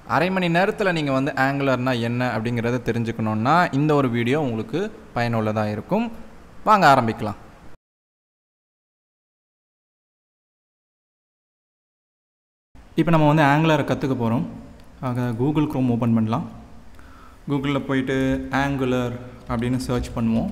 அரை மணி நேரத்தில் நீங்கள் வந்து ஆங்குலர்னா என்ன அப்படிங்கிறத தெரிஞ்சுக்கணுன்னா இந்த ஒரு வீடியோ உங்களுக்கு பயனுள்ளதாக இருக்கும் வாங்க ஆரம்பிக்கலாம் இப்போ நம்ம வந்து ஆங்குலரை கற்றுக்க போகிறோம் ஆக கூகுள் க்ரோம் ஓப்பன் பண்ணலாம் கூகுளில் போயிட்டு ஆங்குலர் அப்படின்னு சர்ச் பண்ணுவோம்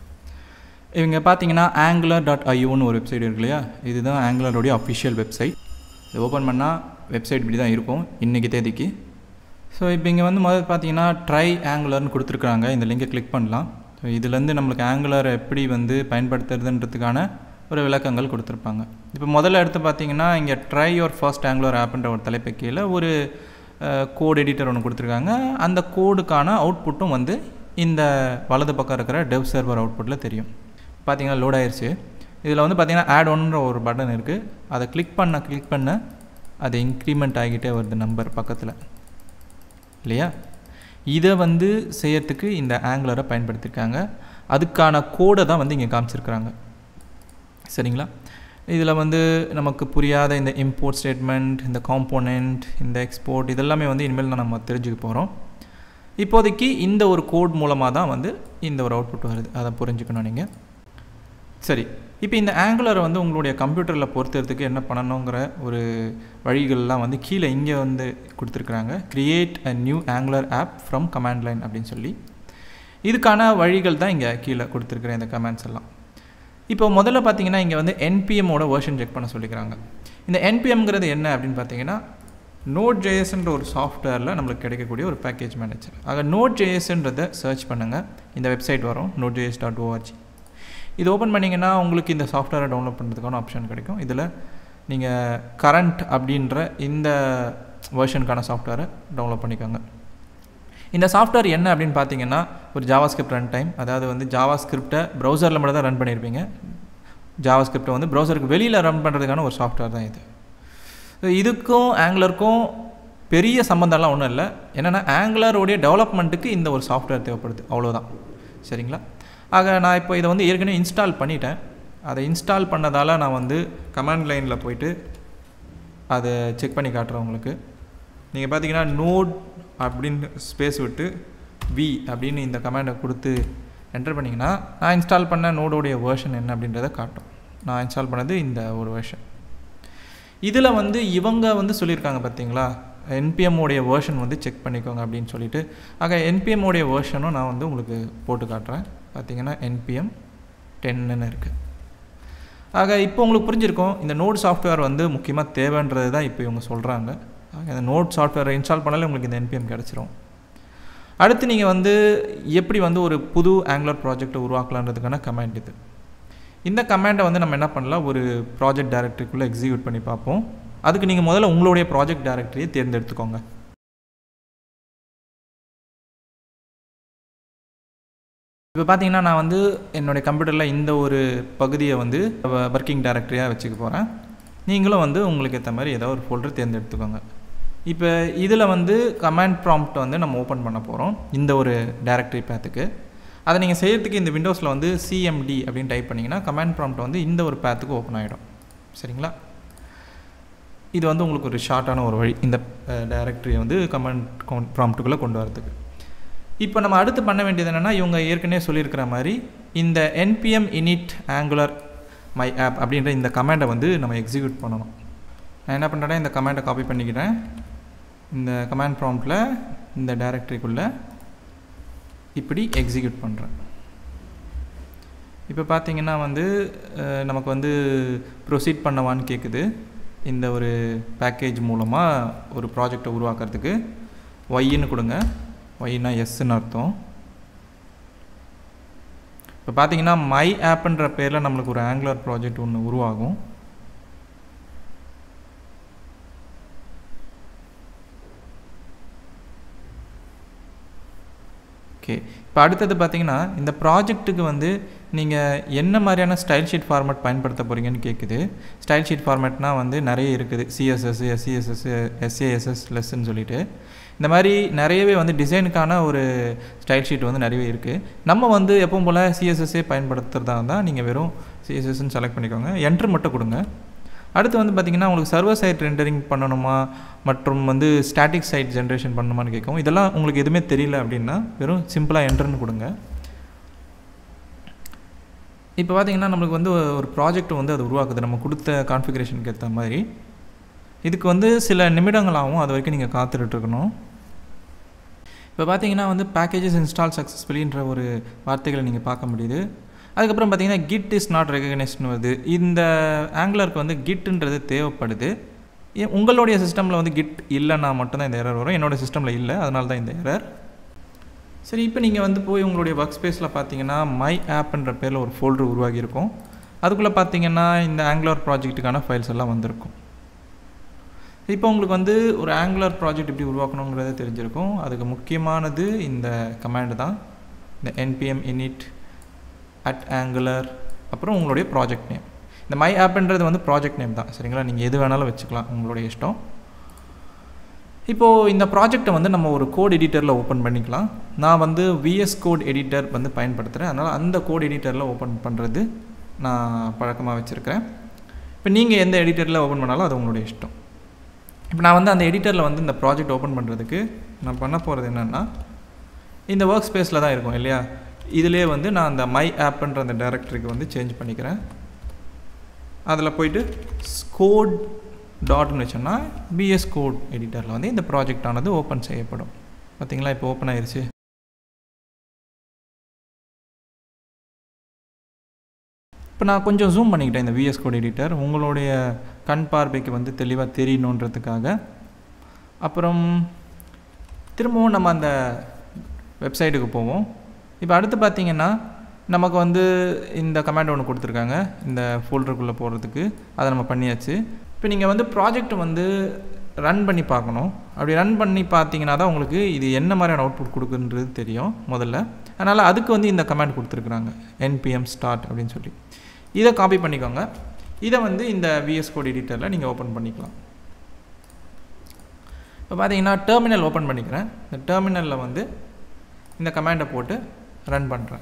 இவங்க பார்த்தீங்கன்னா ஆங்குலர் டாட் ஐயோன்னு ஒரு வெப்சைட் இருக்கு இல்லையா இதுதான் ஆங்குலருடைய அஃபிஷியல் வெப்சைட் இது ஓப்பன் பண்ணால் வெப்சைட் இப்படி தான் இருக்கும் இன்றைக்கி தேதிக்கு ஸோ இப்போ இங்கே வந்து முதல்ல பார்த்தீங்கன்னா ட்ரை ஆங்குலர்னு கொடுத்துருக்குறாங்க இந்த லிங்கை கிளிக் பண்ணலாம் ஸோ இதுலேருந்து நம்மளுக்கு ஆங்குலர் எப்படி வந்து பயன்படுத்துறதுன்றதுக்கான ஒரு விளக்கங்கள் கொடுத்துருப்பாங்க இப்போ முதல்ல எடுத்து பார்த்தீங்கன்னா இங்கே ட்ரை யுவர் ஃபர்ஸ்ட் ஆங்குலர் ஆப்ன்ற ஒரு தலைப்பு கீழே ஒரு கோட் எடிட்டர் ஒன்று கொடுத்துருக்காங்க அந்த கோடுக்கான அவுட்புட்டும் வந்து இந்த வலது பக்கம் இருக்கிற டெவ் சர்வர் அவுட்புட்டில் தெரியும் பார்த்தீங்கன்னா லோட் ஆயிடுச்சு இதில் வந்து பார்த்தீங்கன்னா ஆட் ஒன்ற ஒரு பட்டன் இருக்குது அதை கிளிக் பண்ண கிளிக் பண்ண அது இன்க்ரிமெண்ட் ஆகிட்டே வருது நம்பர் பக்கத்தில் இல்லையா இதை வந்து செய்யறதுக்கு இந்த ஆங்குலரை பயன்படுத்தியிருக்காங்க அதுக்கான கோடை தான் வந்து இங்கே காமிச்சிருக்கிறாங்க சரிங்களா இதில் வந்து நமக்கு புரியாத இந்த இம்போர்ட் ஸ்டேட்மெண்ட் இந்த காம்போனண்ட் இந்த எக்ஸ்போர்ட் இதெல்லாமே வந்து இனிமேல் தான் நம்ம தெரிஞ்சுக்க போகிறோம் இப்போதைக்கு இந்த ஒரு கோட் மூலமாக தான் வந்து இந்த ஒரு அவுட்புட் வருது அதை புரிஞ்சுக்கணும் நீங்கள் சரி இப்போ இந்த ஆங்குலரை வந்து உங்களுடைய கம்ப்யூட்டரில் பொறுத்துறதுக்கு என்ன பண்ணணுங்கிற ஒரு வழிகள்லாம் வந்து கீழே இங்கே வந்து கொடுத்துருக்குறாங்க create a new Angular app from command line அப்படின்னு சொல்லி இதுக்கான வழிகள் தான் இங்கே கீழே கொடுத்துருக்குற இந்த கமெண்ட்ஸ் எல்லாம் இப்போ முதல்ல பார்த்தீங்கன்னா இங்கே வந்து என்பிஎம்மோட வேர்ஷன் செக் பண்ண சொல்லிக்கிறாங்க இந்த என்பிஎம்ங்கிறது என்ன அப்படின்னு பார்த்தீங்கன்னா நோட் ஜேஎஸ்ன்ற ஒரு சாஃப்ட்வேரில் நம்மளுக்கு கிடைக்கக்கூடிய ஒரு பேக்கேஜ் மேனேஜர் ஆக நோட் ஜேஎஸ்ன்றதை சர்ச் பண்ணுங்கள் இந்த வெப்சைட் வரும் நோட் ஜேஎஸ் டாட் ஓஆர்ஜி இது ஓப்பன் பண்ணிங்கன்னா உங்களுக்கு இந்த சாஃப்ட்வேரை டவுன்லோட் பண்ணுறதுக்கான ஆப்ஷன் கிடைக்கும் இதில் நீங்கள் கரண்ட் அப்படின்ற இந்த வேர்ஷனுக்கான சாஃப்ட்வேரை டவுன்லோட் பண்ணிக்கோங்க இந்த சாஃப்ட்வேர் என்ன அப்படின்னு பார்த்தீங்கன்னா ஒரு ஜாவா ஸ்கிரிப்ட் ரன் டைம் அதாவது வந்து ஜாவா ஸ்கிரிப்டை ப்ரௌசரில் மட்டும் தான் ரன் பண்ணியிருப்பீங்க ஜாவா ஸ்கிரிப்டை வந்து ப்ரௌசருக்கு வெளியில் ரன் பண்ணுறதுக்கான ஒரு சாஃப்ட்வேர் தான் இது இதுக்கும் ஆங்குலருக்கும் பெரிய சம்மந்தம்லாம் ஒன்றும் இல்லை என்னென்னா ஆங்குலருடைய டெவலப்மெண்ட்டுக்கு இந்த ஒரு சாஃப்ட்வேர் தேவைப்படுது அவ்வளோதான் சரிங்களா ஆக நான் இப்போ இதை வந்து ஏற்கனவே இன்ஸ்டால் பண்ணிட்டேன் அதை இன்ஸ்டால் பண்ணதால் நான் வந்து கமாண்ட் லைனில் போயிட்டு அதை செக் பண்ணி காட்டுறேன் உங்களுக்கு நீங்கள் பார்த்தீங்கன்னா நோட் அப்படின்னு ஸ்பேஸ் விட்டு வி அப்படின்னு இந்த கமாண்டை கொடுத்து என்டர் பண்ணிங்கன்னா நான் இன்ஸ்டால் பண்ண நோடோடைய வேர்ஷன் என்ன அப்படின்றத காட்டும் நான் இன்ஸ்டால் பண்ணது இந்த ஒரு வேர்ஷன் இதில் வந்து இவங்க வந்து சொல்லியிருக்காங்க பார்த்தீங்களா என்பிஎம் உடைய வேர்ஷன் வந்து செக் பண்ணிக்கோங்க அப்படின்னு சொல்லிட்டு ஆக என்பிஎம் உடைய வேர்ஷனும் நான் வந்து உங்களுக்கு போட்டு காட்டுறேன் பார்த்தீங்கன்னா என்பிஎம் டென்னு இருக்குது ஆக இப்போ உங்களுக்கு புரிஞ்சிருக்கும் இந்த நோட் சாஃப்ட்வேர் வந்து முக்கியமாக தேவைன்றது தான் இப்போ இவங்க சொல்கிறாங்க ஆக இந்த நோட் சாஃப்ட்வேரை இன்ஸ்டால் பண்ணாலே உங்களுக்கு இந்த என்பிஎம் கிடச்சிரும் அடுத்து நீங்கள் வந்து எப்படி வந்து ஒரு புது ஆங்குலர் ப்ராஜெக்டை உருவாக்கலான்றதுக்கான கமெண்ட் இது இந்த கமெண்டை வந்து நம்ம என்ன பண்ணலாம் ஒரு ப்ராஜெக்ட் டைரக்டரிக்குள்ளே எக்ஸிக்யூட் பண்ணி பார்ப்போம் அதுக்கு நீங்கள் முதல்ல உங்களுடைய ப்ராஜெக்ட் டைரக்டரியை தேர்ந்தெடுத்துக்கோங்க இப்போ பார்த்தீங்கன்னா நான் வந்து என்னுடைய கம்ப்யூட்டரில் இந்த ஒரு பகுதியை வந்து ஒர்க்கிங் டைரக்டரியாக வச்சுக்க போகிறேன் நீங்களும் வந்து உங்களுக்கு ஏற்ற மாதிரி ஏதோ ஒரு ஃபோல்டர் தேர்ந்தெடுத்துக்கோங்க இப்போ இதில் வந்து கமாண்ட் ப்ராம்ப்ட் வந்து நம்ம ஓப்பன் பண்ண போகிறோம் இந்த ஒரு டைரக்டரி பேத்துக்கு அதை நீங்கள் செய்கிறதுக்கு இந்த விண்டோஸில் வந்து சிஎம்டி அப்படின்னு டைப் பண்ணிங்கன்னா கமாண்ட் ப்ராம்ப்ட் வந்து இந்த ஒரு பேத்துக்கு ஓப்பன் ஆகிடும் சரிங்களா இது வந்து உங்களுக்கு ஒரு ஷார்ட்டான ஒரு வழி இந்த டைரக்டரியை வந்து கமாண்ட் ப்ராம்ப்ட்டுக்குள்ளே கொண்டு வரதுக்கு இப்போ நம்ம அடுத்து பண்ண வேண்டியது என்னென்னா இவங்க ஏற்கனவே சொல்லியிருக்கிற மாதிரி இந்த NPM init Angular my app அப்படின்ற இந்த கமாண்டை வந்து நம்ம எக்ஸிக்யூட் பண்ணணும் நான் என்ன பண்ணுறேன்னா இந்த கமாண்டை காப்பி பண்ணிக்கிறேன் இந்த கமாண்ட் ப்ராம்ப்டில் இந்த டைரக்டரிக்குள்ளே இப்படி எக்ஸிக்யூட் பண்ணுறேன் இப்போ பார்த்தீங்கன்னா வந்து நமக்கு வந்து ப்ரொசீட் பண்ணவான்னு கேட்குது இந்த ஒரு பேக்கேஜ் மூலமாக ஒரு ப்ராஜெக்டை உருவாக்குறதுக்கு ஒய்ன்னு கொடுங்க ஒய்னா எஸ்ன்னு அர்த்தம் இப்போ பார்த்தீங்கன்னா மை ஆப்ன்ற பேரில் நம்மளுக்கு ஒரு ஆங்குலர் ப்ராஜெக்ட் ஒன்று உருவாகும் ஓகே இப்போ அடுத்தது பார்த்தீங்கன்னா இந்த ப்ராஜெக்ட்டுக்கு வந்து நீங்கள் என்ன மாதிரியான ஸ்டைல் ஷீட் ஃபார்மேட் பயன்படுத்த போகிறீங்கன்னு கேட்குது ஸ்டைல் ஷீட் ஃபார்மேட்னால் வந்து நிறைய இருக்குது சிஎஸ்எஸ் எஸ்சிஎஸ்எஸ் எஸ்ஏஎஸ்எஸ் லெஸ்ன்னு சொல்லிட்டு இந்த மாதிரி நிறையவே வந்து டிசைனுக்கான ஒரு ஸ்டைல் ஷீட் வந்து நிறையவே இருக்குது நம்ம வந்து எப்பவும் போல் சிஎஸ்எஸ்ஸே பயன்படுத்துகிறதா இருந்தால் நீங்கள் வெறும் சிஎஸ்எஸ்ன்னு செலக்ட் பண்ணிக்கோங்க என்ட்ரு மட்டும் கொடுங்க அடுத்து வந்து பார்த்திங்கன்னா உங்களுக்கு சர்வர் சைட் ரெண்டரிங் பண்ணணுமா மற்றும் வந்து ஸ்டாட்டிக் சைட் ஜென்ரேஷன் பண்ணணுமான்னு கேட்கும் இதெல்லாம் உங்களுக்கு எதுவுமே தெரியல அப்படின்னா வெறும் சிம்பிளாக என்ட்ருன்னு கொடுங்க இப்போ பார்த்தீங்கன்னா நம்மளுக்கு வந்து ஒரு ப்ராஜெக்ட் வந்து அது உருவாக்குது நம்ம கொடுத்த கான்ஃபிகரேஷனுக்கு ஏற்ற மாதிரி இதுக்கு வந்து சில நிமிடங்கள் ஆகும் அது வரைக்கும் நீங்கள் காத்துட்ருக்கணும் இப்போ பார்த்தீங்கன்னா வந்து பேக்கேஜஸ் இன்ஸ்டால் சக்ஸஸ்ஃபுல்லின்ற ஒரு வார்த்தைகளை நீங்கள் பார்க்க முடியுது அதுக்கப்புறம் பார்த்தீங்கன்னா கிட் இஸ் நாட் ரெகக்னைஸ்ட்னு வருது இந்த ஆங்குலருக்கு வந்து கிட்டுன்றது தேவைப்படுது ஏ- உங்களுடைய சிஸ்டமில் வந்து கிட் இல்லைன்னா மட்டும்தான் இந்த எரர் வரும் என்னோடய சிஸ்டமில் இல்லை அதனால தான் இந்த எரர் சரி இப்போ நீங்கள் வந்து போய் உங்களுடைய ஒர்க் ஸ்பேஸில் பார்த்தீங்கன்னா மை ஆப்ன்ற பேரில் ஒரு ஃபோல்டர் உருவாகியிருக்கும் அதுக்குள்ளே பார்த்தீங்கன்னா இந்த ஆங்குலர் ப்ராஜெக்ட்டுக்கான ஃபைல்ஸ் எல்லாம் வந்திருக்கும் இப்போ உங்களுக்கு வந்து ஒரு ஆங்குலர் ப்ராஜெக்ட் எப்படி உருவாக்கணுங்கிறது தெரிஞ்சிருக்கும் அதுக்கு முக்கியமானது இந்த கமாண்டு தான் இந்த npm init அட் ஆங்குலர் அப்புறம் உங்களுடைய ப்ராஜெக்ட் நேம் இந்த மை ஆப்ன்றது வந்து ப்ராஜெக்ட் நேம் தான் சரிங்களா நீங்கள் எது வேணாலும் வச்சுக்கலாம் உங்களுடைய இஷ்டம் இப்போது இந்த ப்ராஜெக்டை வந்து நம்ம ஒரு கோட் எடிட்டரில் ஓப்பன் பண்ணிக்கலாம் நான் வந்து விஎஸ் கோட் எடிட்டர் வந்து பயன்படுத்துகிறேன் அதனால் அந்த கோட் எடிட்டரில் ஓப்பன் பண்ணுறது நான் பழக்கமாக வச்சுருக்கிறேன் இப்போ நீங்கள் எந்த எடிட்டரில் ஓப்பன் பண்ணாலும் அது உங்களுடைய இஷ்டம் இப்போ நான் வந்து அந்த எடிட்டரில் வந்து இந்த ப்ராஜெக்ட் ஓப்பன் பண்ணுறதுக்கு நான் பண்ண போகிறது என்னென்னா இந்த ஒர்க் ஸ்பேஸில் தான் இருக்கும் இல்லையா இதிலே வந்து நான் அந்த மை ஆப்ன்ற அந்த டைரக்டரிக்கு வந்து சேஞ்ச் பண்ணிக்கிறேன் அதில் போயிட்டு கோட் டாட்னு வச்சோன்னா பிஎஸ் கோட் எடிட்டரில் வந்து இந்த ப்ராஜெக்ட் ஆனது ஓப்பன் செய்யப்படும் பார்த்தீங்களா இப்போ ஓப்பன் ஆயிருச்சு இப்போ நான் கொஞ்சம் ஜூம் பண்ணிக்கிட்டேன் இந்த விஎஸ் கோட் எடிட்டர் உங்களுடைய கண் பார்வைக்கு வந்து தெளிவாக தெரியணுன்றதுக்காக அப்புறம் திரும்பவும் நம்ம அந்த வெப்சைட்டுக்கு போவோம் இப்போ அடுத்து பார்த்தீங்கன்னா நமக்கு வந்து இந்த கமாண்ட் ஒன்று கொடுத்துருக்காங்க இந்த ஃபோல்டருக்குள்ளே போகிறதுக்கு அதை நம்ம பண்ணியாச்சு இப்போ நீங்கள் வந்து ப்ராஜெக்ட் வந்து ரன் பண்ணி பார்க்கணும் அப்படி ரன் பண்ணி பார்த்தீங்கன்னா தான் உங்களுக்கு இது என்ன மாதிரியான அவுட்புட் கொடுக்குன்றது தெரியும் முதல்ல அதனால் அதுக்கு வந்து இந்த கமாண்ட் கொடுத்துருக்குறாங்க npm ஸ்டார்ட் அப்படின்னு சொல்லி இதை காப்பி பண்ணிக்கோங்க இதை வந்து இந்த விஎஸ் கோட் எடிட்டரில் நீங்கள் ஓப்பன் பண்ணிக்கலாம் இப்போ பார்த்தீங்கன்னா டெர்மினல் ஓப்பன் பண்ணிக்கிறேன் இந்த டெர்மினலில் வந்து இந்த கமாண்டை போட்டு ரன் பண்ணுறேன்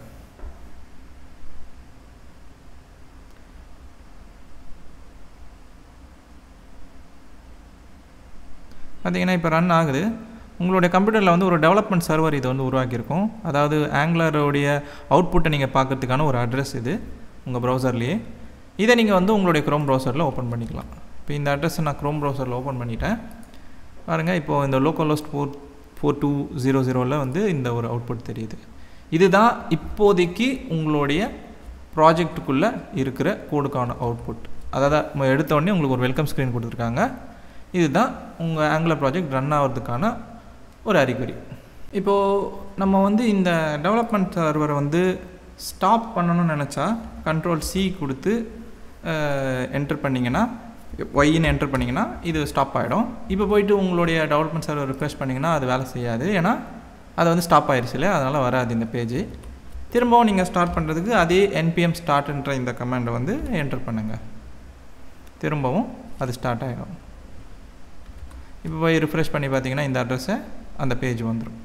பார்த்தீங்கன்னா இப்போ ரன் ஆகுது உங்களுடைய கம்ப்யூட்டரில் வந்து ஒரு டெவலப்மெண்ட் சர்வர் இது வந்து உருவாக்கியிருக்கும் அதாவது ஆங்குலரோடைய அவுட்புட்டை நீங்கள் பார்க்கறதுக்கான ஒரு அட்ரஸ் இது உங்கள் ப்ரௌசர்லேயே இதை நீங்கள் வந்து உங்களுடைய க்ரோம் ப்ரௌசரில் ஓப்பன் பண்ணிக்கலாம் இப்போ இந்த அட்ரஸை நான் க்ரோம் ப்ரௌசரில் ஓப்பன் பண்ணிட்டேன் பாருங்கள் இப்போது இந்த localhost four four two zero ஜீரோவில் வந்து இந்த ஒரு அவுட்புட் தெரியுது இதுதான் இப்போதைக்கு உங்களுடைய ப்ராஜெக்ட்டுக்குள்ளே இருக்கிற கோடுக்கான அவுட்புட் அதாவது ம- எடுத்த உடனே உங்களுக்கு ஒரு வெல்கம் ஸ்க்ரீன் கொடுத்துருக்காங்க இதுதான் உங்கள் ஆங்குலர் ப்ராஜெக்ட் ரன் ஆகிறதுக்கான ஒரு அறிகுறி இப்போது நம்ம வந்து இந்த டெவலப்மெண்ட் சர்வரை வந்து ஸ்டாப் பண்ணணும்னு நினச்சா கண்ட்ரோல் சி கொடுத்து என்டர் பண்ணிங்கன்னா ஒய்ன்னு என்டர் பண்ணிங்கன்னா இது ஸ்டாப் ஆகிடும் இப்போ போயிட்டு உங்களுடைய டெவலப்மெண்ட் சர்வர் ரிக்வெஸ்ட் பண்ணிங்கன்னா அது வேலை செய்யாது ஏன்னா அது வந்து ஸ்டாப் ஆயிடுச்சு இல்லையா அதனால் வராது இந்த பேஜ் திரும்பவும் நீங்கள் ஸ்டார்ட் பண்ணுறதுக்கு அதே என்பிஎம் ஸ்டார்ட்ன்ற இந்த கமாண்டை வந்து என்டர் பண்ணுங்கள் திரும்பவும் அது ஸ்டார்ட் ஆகிடும் இப்போ போய் ரிஃப்ரெஷ் பண்ணி பார்த்தீங்கன்னா இந்த அட்ரஸை அந்த பேஜ் வந்துடும்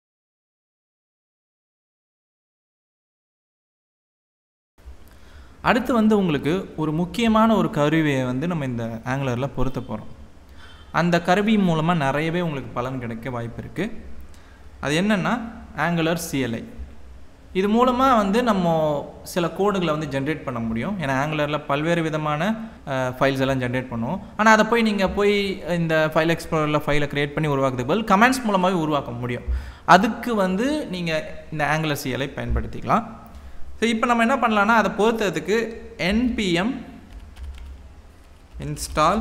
அடுத்து வந்து உங்களுக்கு ஒரு முக்கியமான ஒரு கருவியை வந்து நம்ம இந்த ஆங்குலரில் பொருத்த போகிறோம் அந்த கருவி மூலமாக நிறையவே உங்களுக்கு பலன் கிடைக்க வாய்ப்பு இருக்குது அது என்னென்னா ஆங்குலர் சிஎல்ஐ இது மூலமாக வந்து நம்ம சில கோடுகளை வந்து ஜென்ரேட் பண்ண முடியும் ஏன்னா ஆங்குலரில் பல்வேறு விதமான ஃபைல்ஸ் எல்லாம் ஜென்ரேட் பண்ணுவோம் ஆனால் அதை போய் நீங்கள் போய் இந்த ஃபைல் எக்ஸ்ப்ளோரில் ஃபைலை க்ரியேட் பண்ணி உருவாக்குறதுக்கு பதில் கமெண்ட்ஸ் மூலமாகவே உருவாக்க முடியும் அதுக்கு வந்து நீங்கள் இந்த ஆங்குலர் சிஎல்ஐ பயன்படுத்திக்கலாம் ஸோ இப்போ நம்ம என்ன பண்ணலாம்னா அதை பொறுத்ததுக்கு npm இன்ஸ்டால்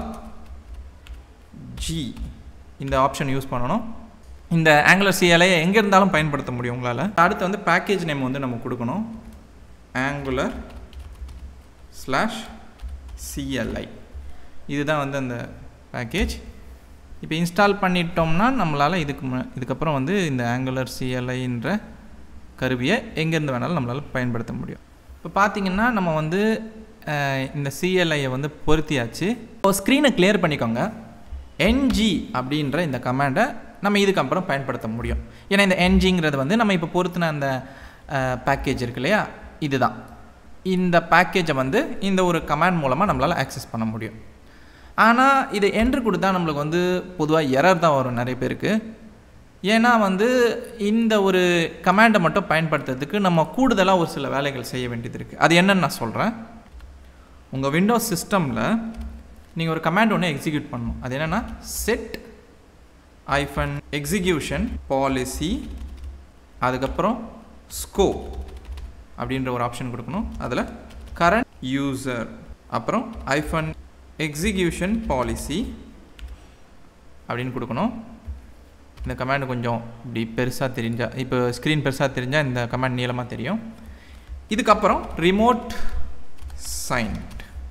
ஜி இந்த ஆப்ஷன் யூஸ் பண்ணணும் இந்த ஆங்குலர் சிஎல்ஐ எங்கே இருந்தாலும் பயன்படுத்த முடியும் உங்களால் அடுத்து வந்து பேக்கேஜ் நேம் வந்து நம்ம கொடுக்கணும் ஆங்குலர் ஸ்லாஷ் சிஎல்ஐ இதுதான் வந்து அந்த பேக்கேஜ் இப்போ இன்ஸ்டால் பண்ணிட்டோம்னா நம்மளால் இதுக்கு மு- இதுக்கப்புறம் வந்து இந்த ஆங்குலர் சிஎல்ஐன்ற கருவியை எங்கேருந்து வேணாலும் நம்மளால் பயன்படுத்த முடியும் இப்போ பார்த்தீங்கன்னா நம்ம வந்து அஹ், இந்த சிஎல்ஐயை வந்து பொருத்தியாச்சு இப்போ ஸ்க்ரீனை கிளியர் பண்ணிக்கோங்க என்ஜி அப்படின்ற இந்த கமாண்டை நம்ம இதுக்கப்புறம் பயன்படுத்த முடியும் ஏன்னா இந்த என்ஜிங்கிறது வந்து நம்ம இப்போ பொருத்தின அந்த பேக்கேஜ் இருக்கு இல்லையா இதுதான் இந்த பேக்கேஜை வந்து இந்த ஒரு கமாண்ட் மூலமாக நம்மளால் ஆக்சஸ் பண்ண முடியும் ஆனால் இதை என்ட்ரு கொடுத்தா நம்மளுக்கு வந்து பொதுவாக எரர் தான் வரும் நிறைய பேருக்கு ஏன்னா வந்து இந்த ஒரு கமாண்டை மட்டும் பயன்படுத்துறதுக்கு நம்ம கூடுதலாக ஒரு சில வேலைகள் செய்ய வேண்டியது இருக்குது அது என்னன்னு நான் சொல்கிறேன் உங்கள் விண்டோஸ் சிஸ்டமில் நீங்கள் ஒரு கமாண்ட் ஒன்று எக்ஸிக்யூட் பண்ணணும் அது என்னென்னா செட் ஐஃபன் எக்ஸிக்யூஷன் பாலிசி அதுக்கப்புறம் ஸ்கோப் அப்படின்ற ஒரு ஆப்ஷன் கொடுக்கணும் அதில் கரண்ட் யூசர் அப்புறம் ஐஃபன் எக்ஸிக்யூஷன் பாலிசி அப்படின்னு கொடுக்கணும் இந்த கமாண்ட் கொஞ்சம் இப்படி பெருசாக தெரிஞ்சால் இப்போ ஸ்க்ரீன் பெருசாக தெரிஞ்சால் இந்த கமாண்ட் நீளமாக தெரியும் இதுக்கப்புறம் ரிமோட் சைன்ட்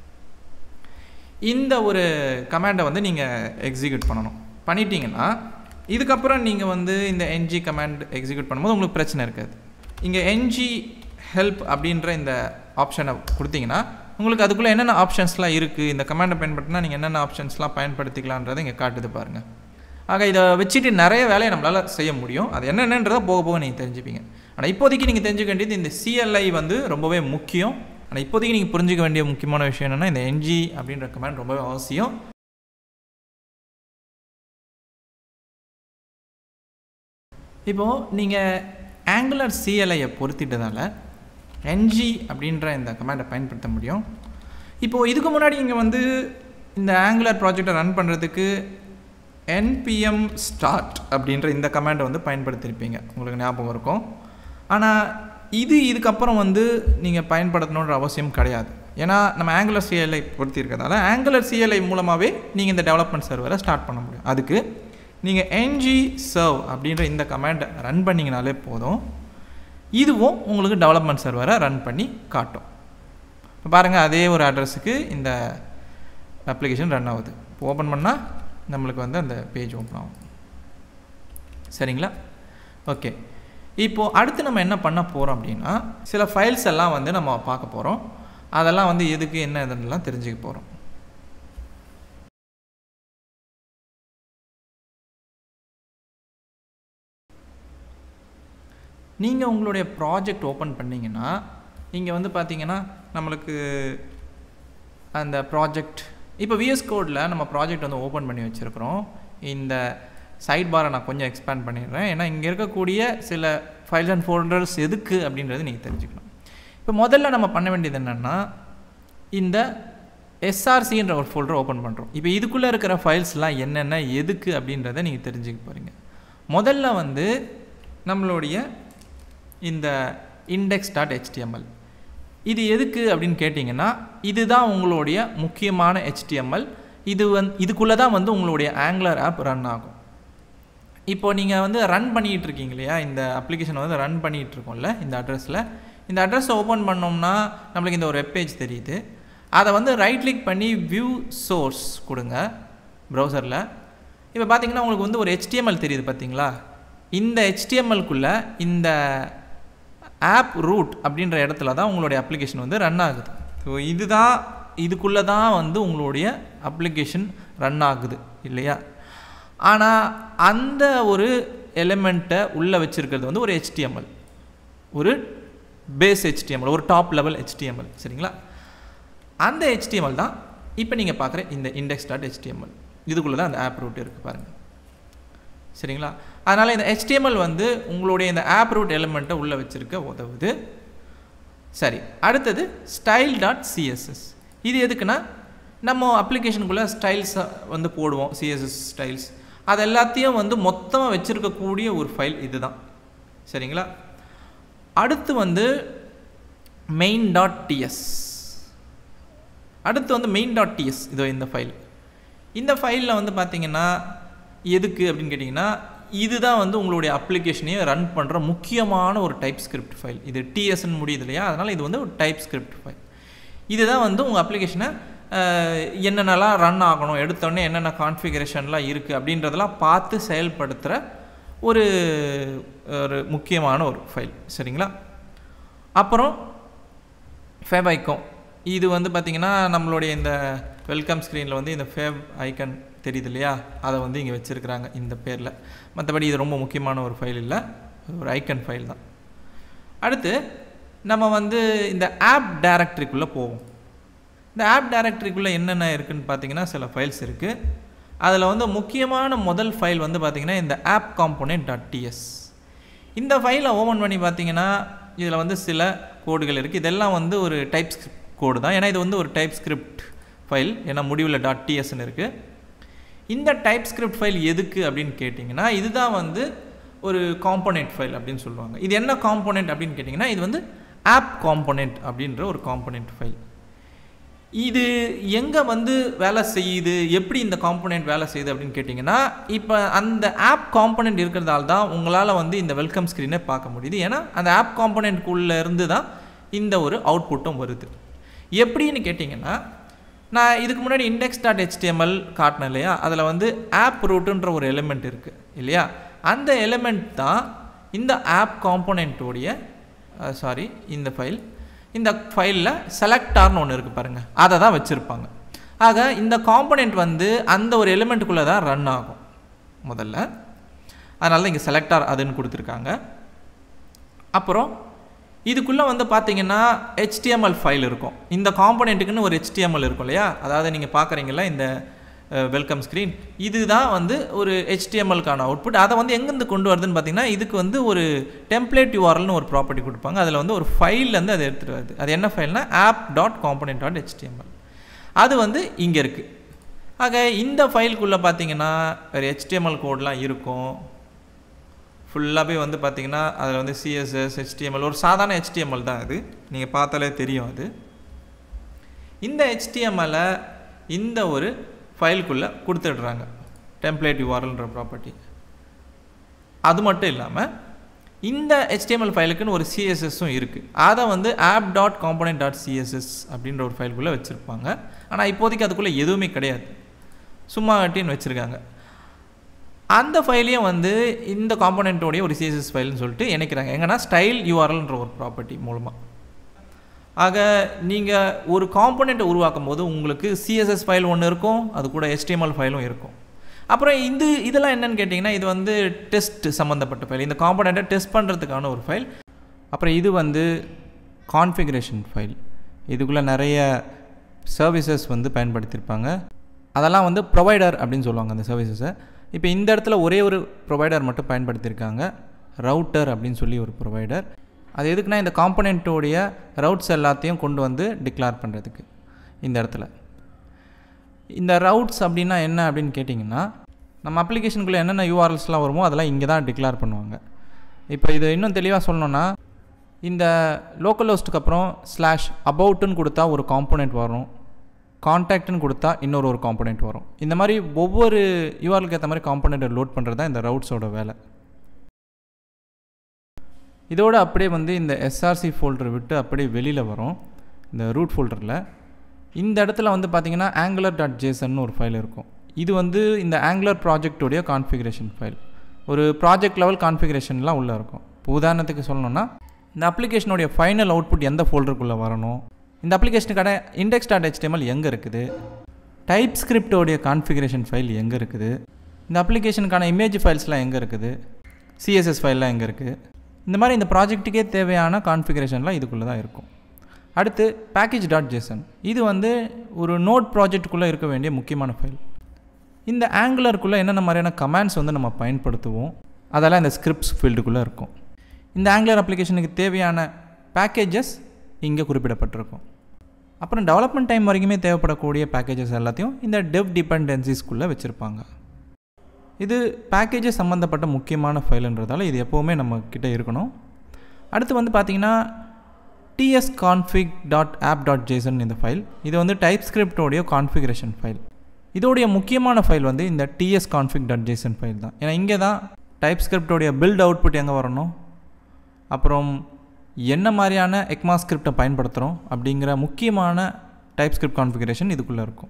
இந்த ஒரு கமாண்டை வந்து நீங்கள் எக்ஸிக்யூட் பண்ணணும் பண்ணிட்டீங்கன்னா இதுக்கப்புறம் நீங்கள் வந்து இந்த என்ஜி கமாண்ட் எக்ஸிக்யூட் பண்ணும்போது உங்களுக்கு பிரச்சனை இருக்காது இங்கே என்ஜி ஹெல்ப் அப்படின்ற இந்த ஆப்ஷனை கொடுத்தீங்கன்னா உங்களுக்கு அதுக்குள்ளே என்னென்ன ஆப்ஷன்ஸ்லாம் இருக்குது இந்த கமாண்டை பயன்படுத்தினா நீங்கள் என்னென்ன ஆப்ஷன்ஸ்லாம் பயன்படுத்திக்கலான்றதை இங்கே காட்டுது பாருங்கள் ஆக இதை வச்சுட்டு நிறைய வேலையை நம்மளால் செய்ய முடியும் அது என்னென்னன்றதை போக போக நீங்கள் தெரிஞ்சுப்பீங்க ஆனால் இப்போதைக்கு நீங்கள் தெரிஞ்சுக்க வேண்டியது இந்த சிஎல்ஐ வந்து ரொம்பவே முக்கியம் ஆனால் இப்போதைக்கு நீங்கள் புரிஞ்சிக்க வேண்டிய முக்கியமான விஷயம் என்னென்னா இந்த என்ஜி அப்படின்ற கமாண்ட் ரொம்பவே அவசியம் இப்போது நீங்கள் ஆங்குலர் சிஎல்ஐயை பொருத்திட்டதால் என்ஜி அப்படின்ற இந்த கமாண்டை பயன்படுத்த முடியும் இப்போது இதுக்கு முன்னாடி இங்கே வந்து இந்த ஆங்குலர் ப்ராஜெக்டை ரன் பண்ணுறதுக்கு என்பிஎம் ஸ்டார்ட் அப்படின்ற இந்த கமாண்டை வந்து பயன்படுத்தியிருப்பீங்க உங்களுக்கு ஞாபகம் இருக்கும் ஆனால் இது இதுக்கப்புறம் வந்து நீங்கள் பயன்படுத்தணுன்ற அவசியம் கிடையாது ஏன்னா நம்ம ஆங்குலர் சிஎல்ஐ பொறுத்தி இருக்கிறதால ஆங்குலர் சிஎல்ஐ மூலமாகவே நீங்கள் இந்த டெவலப்மெண்ட் சர்வரை ஸ்டார்ட் பண்ண முடியும் அதுக்கு நீங்கள் என்ஜி சர்வ் அப்படின்ற இந்த கமாண்டை ரன் பண்ணிங்கனாலே போதும் இதுவும் உங்களுக்கு டெவலப்மெண்ட் சர்வரை ரன் பண்ணி காட்டும் இப்போ பாருங்கள் அதே ஒரு அட்ரஸுக்கு இந்த அப்ளிகேஷன் ரன் ஆகுது இப்போ ஓப்பன் பண்ணால் நம்மளுக்கு வந்து அந்த பேஜ் ஓப்பன் ஆகும் சரிங்களா ஓகே இப்போது அடுத்து நம்ம என்ன பண்ண போகிறோம் அப்படின்னா சில ஃபைல்ஸ் எல்லாம் வந்து நம்ம பார்க்க போகிறோம் அதெல்லாம் வந்து எதுக்கு என்ன இதுன்னெலாம் தெரிஞ்சுக்க போகிறோம் நீங்கள் உங்களுடைய ப்ராஜெக்ட் ஓப்பன் பண்ணிங்கன்னா இங்கே வந்து பார்த்தீங்கன்னா நம்மளுக்கு அந்த ப்ராஜெக்ட் இப்போ விஎஸ் கோடில் நம்ம ப்ராஜெக்ட் வந்து ஓப்பன் பண்ணி வச்சுருக்குறோம் இந்த சைட் பாரை நான் கொஞ்சம் எக்ஸ்பேண்ட் பண்ணிடுறேன் ஏன்னா இங்கே இருக்கக்கூடிய சில ஃபைல்ஸ் அண்ட் ஃபோல்டர்ஸ் எதுக்கு அப்படின்றது நீங்கள் தெரிஞ்சுக்கணும் இப்போ முதல்ல நம்ம பண்ண வேண்டியது என்னென்னா இந்த எஸ்ஆர்சின்ற ஒரு ஃபோல்டர் ஓப்பன் பண்ணுறோம் இப்போ இதுக்குள்ளே இருக்கிற ஃபைல்ஸ்லாம் என்னென்ன எதுக்கு அப்படின்றத நீங்கள் தெரிஞ்சுக்க போகிறீங்க முதல்ல வந்து நம்மளுடைய இந்த இண்டெக்ஸ் டாட் ஹெச்டிஎம்எல் இது எதுக்கு அப்படின்னு கேட்டிங்கன்னா இதுதான் உங்களுடைய முக்கியமான ஹெச்டிஎம்எல் இது வந் இதுக்குள்ளே தான் வந்து உங்களுடைய ஆங்குலர் ஆப் ரன் ஆகும் இப்போ நீங்கள் வந்து ரன் பண்ணிகிட்டு இருக்கீங்க இல்லையா இந்த அப்ளிகேஷனை வந்து ரன் பண்ணிகிட்டு இருக்கோம்ல இந்த அட்ரஸில் இந்த அட்ரஸை ஓப்பன் பண்ணோம்னா நம்மளுக்கு இந்த ஒரு வெப்பேஜ் தெரியுது அதை வந்து ரைட் கிளிக் பண்ணி வியூ சோர்ஸ் கொடுங்க ப்ரௌசரில் இப்போ பார்த்தீங்கன்னா உங்களுக்கு வந்து ஒரு ஹெச்டிஎம்எல் தெரியுது பார்த்தீங்களா இந்த ஹெச்டிஎம்எல்குள்ளே இந்த ஆப் ரூட் அப்படின்ற இடத்துல தான் உங்களுடைய அப்ளிகேஷன் வந்து ரன் ஆகுது ஸோ இதுதான் இதுக்குள்ளே தான் வந்து உங்களுடைய அப்ளிகேஷன் ரன் ஆகுது இல்லையா ஆனால் அந்த ஒரு எலிமெண்ட்டை உள்ளே வச்சுருக்கிறது வந்து ஒரு ஹெச்டிஎம்எல் ஒரு பேஸ் ஹெச்டிஎம்எல் ஒரு டாப் லெவல் ஹெச்டிஎம்எல் சரிங்களா அந்த ஹெச்டிஎம்எல் தான் இப்போ நீங்கள் பார்க்குற இந்த இண்டெக்ஸ் டாட் ஹெச்டிஎம்எல் இதுக்குள்ளே தான் அந்த ஆப் ரூட் இருக்குது பாருங்கள் சரிங்களா அதனால் இந்த ஹெச்டிஎம்எல் வந்து உங்களுடைய இந்த ஆப் ரூட் எலிமெண்ட்டை உள்ளே வச்சுருக்க உதவுது சரி அடுத்தது ஸ்டைல் டாட் சிஎஸ்எஸ் இது எதுக்குன்னா நம்ம அப்ளிகேஷனுக்குள்ளே ஸ்டைல்ஸ் வந்து போடுவோம் சிஎஸ்எஸ் ஸ்டைல்ஸ் அது எல்லாத்தையும் வந்து மொத்தமாக வச்சுருக்கக்கூடிய ஒரு ஃபைல் இது தான் சரிங்களா அடுத்து வந்து மெயின் டாட் டிஎஸ் அடுத்து வந்து மெயின் டாட் டிஎஸ் இதோ இந்த ஃபைல் இந்த ஃபைலில் வந்து பார்த்தீங்கன்னா எதுக்கு அப்படின்னு கேட்டிங்கன்னா இதுதான் வந்து உங்களுடைய அப்ளிகேஷனையே ரன் பண்ணுற முக்கியமான ஒரு டைப் ஸ்கிரிப்ட் ஃபைல் இது டிஎஸ்ன்னு முடியுது இல்லையா அதனால் இது வந்து ஒரு டைப் ஸ்கிரிப்ட் ஃபைல் இதுதான் வந்து உங்கள் அப்ளிகேஷனை என்னென்னலாம் ரன் ஆகணும் எடுத்தோடனே என்னென்ன கான்ஃபிகரேஷன்லாம் இருக்குது அப்படின்றதெல்லாம் பார்த்து செயல்படுத்துகிற ஒரு ஒரு முக்கியமான ஒரு ஃபைல் சரிங்களா அப்புறம் ஃபேப் ஐக்கோன் இது வந்து பார்த்திங்கன்னா நம்மளுடைய இந்த வெல்கம் ஸ்க்ரீனில் வந்து இந்த ஃபேப் ஐக்கன் தெரியுது இல்லையா அதை வந்து இங்கே வச்சுருக்குறாங்க இந்த பேரில் மற்றபடி இது ரொம்ப முக்கியமான ஒரு ஃபைல் இல்லை ஒரு ஐக்கன் ஃபைல் தான் அடுத்து நம்ம வந்து இந்த ஆப் டைரக்டரிக்குள்ளே போவோம் இந்த ஆப் டைரக்டரிக்குள்ளே என்னென்ன இருக்குதுன்னு பார்த்தீங்கன்னா சில ஃபைல்ஸ் இருக்குது அதில் வந்து முக்கியமான முதல் ஃபைல் வந்து பார்த்திங்கன்னா இந்த ஆப் காம்போனென்ட் டாட் டிஎஸ் இந்த ஃபைலை ஓப்பன் பண்ணி பார்த்தீங்கன்னா இதில் வந்து சில கோடுகள் இருக்குது இதெல்லாம் வந்து ஒரு டைப் ஸ்கிரிப்ட் கோடு தான் ஏன்னா இது வந்து ஒரு டைப் ஸ்கிரிப்ட் ஃபைல் ஏன்னா முடிவில் டாட் டிஎஸ்ன்னு இருக்குது இந்த டைப் ஸ்கிரிப்ட் ஃபைல் எதுக்கு அப்படின்னு கேட்டிங்கன்னா இதுதான் வந்து ஒரு காம்போனெண்ட் ஃபைல் அப்படின்னு சொல்லுவாங்க இது என்ன காம்போனெண்ட் அப்படின்னு கேட்டிங்கன்னா இது வந்து ஆப் காம்போனெண்ட் அப்படின்ற ஒரு காம்போனெண்ட் ஃபைல் இது எங்கே வந்து வேலை செய்யுது எப்படி இந்த காம்போனெண்ட் வேலை செய்யுது அப்படின்னு கேட்டிங்கன்னா இப்போ அந்த ஆப் காம்போனெண்ட் இருக்கிறதால தான் உங்களால் வந்து இந்த வெல்கம் ஸ்க்ரீனை பார்க்க முடியுது ஏன்னா அந்த ஆப் காம்போனெண்ட்குள்ளே இருந்து தான் இந்த ஒரு அவுட்புட்டும் வருது எப்படின்னு கேட்டிங்கன்னா நான் இதுக்கு முன்னாடி இண்டெக்ஸ் டாட் ஹெச்டிஎம்எல் காட்டினேன் இல்லையா அதில் வந்து ஆப் ரூட்டுன்ற ஒரு எலிமெண்ட் இருக்குது இல்லையா அந்த எலிமெண்ட் தான் இந்த ஆப் காம்போனெண்ட்டோடைய சாரி இந்த ஃபைல் இந்த ஃபைலில் செலக்டார்னு ஒன்று இருக்குது பாருங்கள் அதை தான் வச்சுருப்பாங்க ஆக இந்த காம்போனெண்ட் வந்து அந்த ஒரு எலிமெண்ட்டுக்குள்ளே தான் ரன் ஆகும் முதல்ல அதனால தான் இங்கே செலக்டார் அதுன்னு கொடுத்துருக்காங்க அப்புறம் இதுக்குள்ளே வந்து பார்த்தீங்கன்னா ஹெச்டிஎம்எல் ஃபைல் இருக்கும் இந்த காம்போனெண்ட்டுக்குன்னு ஒரு ஹெச்டிஎம்எல் இருக்கும் இல்லையா அதாவது நீங்கள் பார்க்குறீங்களா இந்த வெல்கம் ஸ்க்ரீன் இதுதான் வந்து ஒரு ஹெச்டிஎம்எல்கான அவுட்புட் அதை வந்து எங்கேருந்து கொண்டு வருதுன்னு பார்த்தீங்கன்னா இதுக்கு வந்து ஒரு டெம்ப்ளேட் யூஆர்எல்னு ஒரு ப்ராப்பர்ட்டி கொடுப்பாங்க அதில் வந்து ஒரு ஃபைல்லேருந்து அது எடுத்துகிட்டு வருது அது என்ன ஃபைல்னா app dot component dot HTML அது வந்து இங்கே இருக்குது ஆக இந்த ஃபைலுக்குள்ளே பார்த்தீங்கன்னா வேறு ஹெச்டிஎம்எல் கோட்லாம் இருக்கும் ஃபுல்லாகவே வந்து பார்த்திங்கன்னா அதில் வந்து சிஎஸ்எஸ் ஹெச்டிஎம்எல் ஒரு சாதாரண ஹெச்டிஎம்எல் தான் அது நீங்கள் பார்த்தாலே தெரியும் அது இந்த ஹெச்டிஎம்எல்லை இந்த ஒரு ஃபைலுக்குள்ளே கொடுத்துடுறாங்க டெம்ப்ளேட் யூஆர்எல்ன்ற ப்ராப்பர்ட்டி அது மட்டும் இல்லாமல் இந்த ஹெச்டிஎம்எல் ஃபைலுக்குன்னு ஒரு சிஎஸ்எஸும் இருக்குது அதை வந்து app dot component dot CSS அப்படின்ற ஒரு ஃபைலுக்குள்ளே வச்சுருப்பாங்க ஆனால் இப்போதைக்கு அதுக்குள்ளே எதுவுமே கிடையாது சும்மா கட்டின்னு வச்சுருக்காங்க அந்த ஃபைலையும் வந்து இந்த காம்போனெண்ட்டோடைய ஒரு சிஎஸ்எஸ் ஃபைல்னு சொல்லிட்டு இணைக்கிறாங்க எங்கன்னா ஸ்டைல் யூஆர்எல்ன்ற ஒரு ப்ராப்பர்ட்டி மூலமாக ஆக நீங்கள் ஒரு காம்போனெண்ட்டை உருவாக்கும் போது உங்களுக்கு சிஎஸ்எஸ் ஃபைல் ஒன்று இருக்கும் அது கூட ஹெச்டிஎம்எல் ஃபைலும் இருக்கும் அப்புறம் இது இதெல்லாம் என்னென்னு கேட்டிங்கன்னா இது வந்து டெஸ்ட் சம்மந்தப்பட்ட ஃபைல் இந்த காம்போனெண்ட்டை டெஸ்ட் பண்ணுறதுக்கான ஒரு ஃபைல் அப்புறம் இது வந்து கான்ஃபிகரேஷன் ஃபைல் இதுக்குள்ளே நிறைய சர்வீசஸ் வந்து பயன்படுத்தியிருப்பாங்க அதெல்லாம் வந்து ப்ரொவைடர் அப்படின்னு சொல்லுவாங்க அந்த சர்வீசஸை இப்போ இந்த இடத்துல ஒரே ஒரு ப்ரொவைடர் மட்டும் பயன்படுத்தியிருக்காங்க ரவுட்டர் அப்படின்னு சொல்லி ஒரு ப்ரொவைடர் அது எதுக்குன்னா இந்த காம்பனெண்ட்டோடைய ரவுட்ஸ் எல்லாத்தையும் கொண்டு வந்து டிக்ளேர் பண்ணுறதுக்கு இந்த இடத்துல இந்த ரவுட்ஸ் அப்படின்னா என்ன அப்படின்னு கேட்டிங்கன்னா நம்ம அப்ளிகேஷனுக்குள்ளே என்னென்ன யூஆர்எல்ஸ்லாம் வருமோ அதெல்லாம் இங்கே தான் டிக்ளேர் பண்ணுவாங்க இப்போ இது இன்னும் தெளிவாக சொல்லணுன்னா இந்த லோக்கல் ஹோஸ்ட்டுக்கு அப்புறம் ஸ்லாஷ் அபவுட்டுன்னு கொடுத்தா ஒரு காம்போனெண்ட் வரும் கான்டாக்ட்னு கொடுத்தா இன்னொரு ஒரு காம்போனெண்ட் வரும் இந்த மாதிரி ஒவ்வொரு யூஆர்எலுக்கு ஏற்ற மாதிரி காம்போனெண்ட்டை லோட் பண்ணுறது தான் இந்த ரவுட்ஸோட வேலை இதோட அப்படியே வந்து இந்த எஸ்ஆர்சி ஃபோல்டரை விட்டு அப்படியே வெளியில் வரும் இந்த ரூட் ஃபோல்டரில் இந்த இடத்துல வந்து பார்த்திங்கன்னா ஆங்குலர் டாட் ஜேசன் ஒரு ஃபைல் இருக்கும் இது வந்து இந்த ஆங்குலர் ப்ராஜெக்டோடைய கான்ஃபிகரேஷன் ஃபைல் ஒரு ப்ராஜெக்ட் லெவல் கான்ஃபிகரேஷன்லாம் உள்ளே இருக்கும் இப்போ உதாரணத்துக்கு சொல்லணும்னா இந்த அப்ளிகேஷனுடைய ஃபைனல் அவுட்புட் எந்த ஃபோல்டருக்குள்ளே வரணும் இந்த அப்ளிகேஷனுக்கான இண்டெக்ஸ் டாட் ஹெச்டிஎம்எல் எங்கே இருக்குது டைப் ஸ்கிரிப்டோடைய கான்ஃபிகரேஷன் ஃபைல் எங்கே இருக்குது இந்த அப்ளிகேஷனுக்கான இமேஜ் ஃபைல்ஸ்லாம் எங்கே இருக்குது சிஎஸ்எஸ் ஃபைல்லாம் எங்கே இருக்குது இந்த மாதிரி இந்த ப்ராஜெக்ட்டுக்கே தேவையான கான்ஃபிகரேஷன்லாம் இதுக்குள்ளே தான் இருக்கும் அடுத்து பேக்கேஜ் டாட் ஜேசன் இது வந்து ஒரு நோட் ப்ராஜெக்ட்டுக்குள்ளே இருக்க வேண்டிய முக்கியமான ஃபைல் இந்த ஆங்குலருக்குள்ளே என்னென்ன மாதிரியான கமாண்ட்ஸ் வந்து நம்ம பயன்படுத்துவோம் அதெல்லாம் இந்த ஸ்கிரிப்ட்ஸ் ஃபீல்டுக்குள்ளே இருக்கும் இந்த ஆங்குலர் அப்ளிகேஷனுக்கு தேவையான பேக்கேஜஸ் இங்கே குறிப்பிடப்பட்டிருக்கும் அப்புறம் டெவலப்மெண்ட் டைம் வரைக்குமே தேவைப்படக்கூடிய பேக்கேஜஸ் எல்லாத்தையும் இந்த டெவ் டிபெண்டன்சிஸ்குள்ளே வச்சுருப்பாங்க இது பேக்கேஜஸ் சம்மந்தப்பட்ட முக்கியமான ஃபைலுன்றதால இது எப்போவுமே நம்ம கிட்டே இருக்கணும் அடுத்து வந்து பார்த்திங்கன்னா TS config dot app dot JSON இந்த ஃபைல் இது வந்து டைப் ஸ்கிரிப்டோடைய கான்ஃபிகரேஷன் ஃபைல் இதோடைய முக்கியமான ஃபைல் வந்து இந்த TS config dot JSON file தான் ஏன்னா இங்கே தான் டைப் ஸ்கிரிப்டோடைய பில்ட் அவுட்புட் எங்கே வரணும் அப்புறம் என்ன மாதிரியான எக்மா ஸ்கிரிப்டை பயன்படுத்துகிறோம் அப்படிங்கிற முக்கியமான டைப் ஸ்கிரிப்ட் கான்ஃபிகரேஷன் இதுக்குள்ளே இருக்கும்